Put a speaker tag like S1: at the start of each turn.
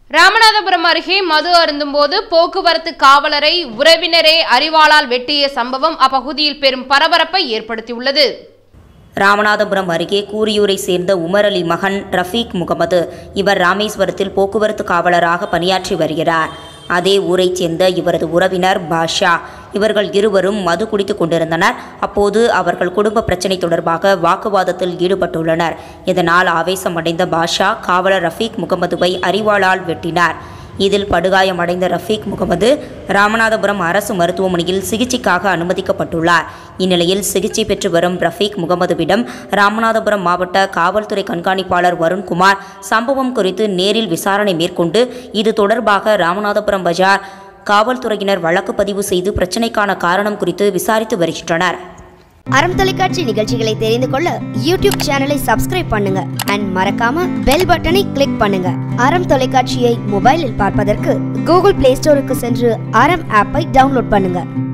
S1: ராமநாதபுரம் அருகே மது அருந்தும்போது போக்குவரத்து காவலரை உறவினரே அரிவாளால் வெட்டிய சம்பவம் அப்பகுதியில் பெரும் பரபரப்பை ஏற்படுத்தியுள்ளது
S2: ராமநாதபுரம் அருகே கூரியூரை சேர்ந்த உமர் அலி மகன் ரஃபீக் முகமது இவர் ராமேஸ்வரத்தில் போக்குவரத்து காவலராக பணியாற்றி வருகிறார் அதே ஊரைச் சேர்ந்த இவரது உறவினர் பாஷா இவர்கள் இருவரும் மது குடித்துக் கொண்டிருந்தனர் அப்போது அவர்கள் குடும்ப பிரச்சனை தொடர்பாக வாக்குவாதத்தில் ஈடுபட்டுள்ளனர் இதனால் ஆவேசமடைந்த பாஷா காவலர் ரஃபீக் முகமதுவை அரிவாளால் வெட்டினார் இதில் படுகாயமடைந்த ரஃபீக் முகமது ராமநாதபுரம் அரசு மருத்துவமனையில் சிகிச்சைக்காக அனுமதிக்கப்பட்டுள்ளார் இந்நிலையில் சிகிச்சை பெற்று வரும் ரஃபீக் முகமதுவிடம் ராமநாதபுரம் மாவட்ட காவல்துறை கண்காணிப்பாளர் வருண்குமார் சம்பவம் குறித்து நேரில் விசாரணை மேற்கொண்டு இது தொடர்பாக ராமநாதபுரம் பஜார் காவல்துறையினர் வழக்கு பதிவு செய்து பிரச்சினைக்கான காரணம் குறித்து விசாரித்து வருகின்றனர்
S3: அறம் தொலைக்காட்சி நிகழ்ச்சிகளை தெரிந்து கொள்ள யூடியூப் சேனலை சப்ஸ்கிரைப் பண்ணுங்க அண்ட் மறக்காம பெல் பட்டனை கிளிக் பண்ணுங்க அறம் தொலைக்காட்சியை மொபைலில் பார்ப்பதற்கு கூகுள் பிளே ஸ்டோருக்கு சென்று அறம் ஆப்பை டவுன்லோட் பண்ணுங்க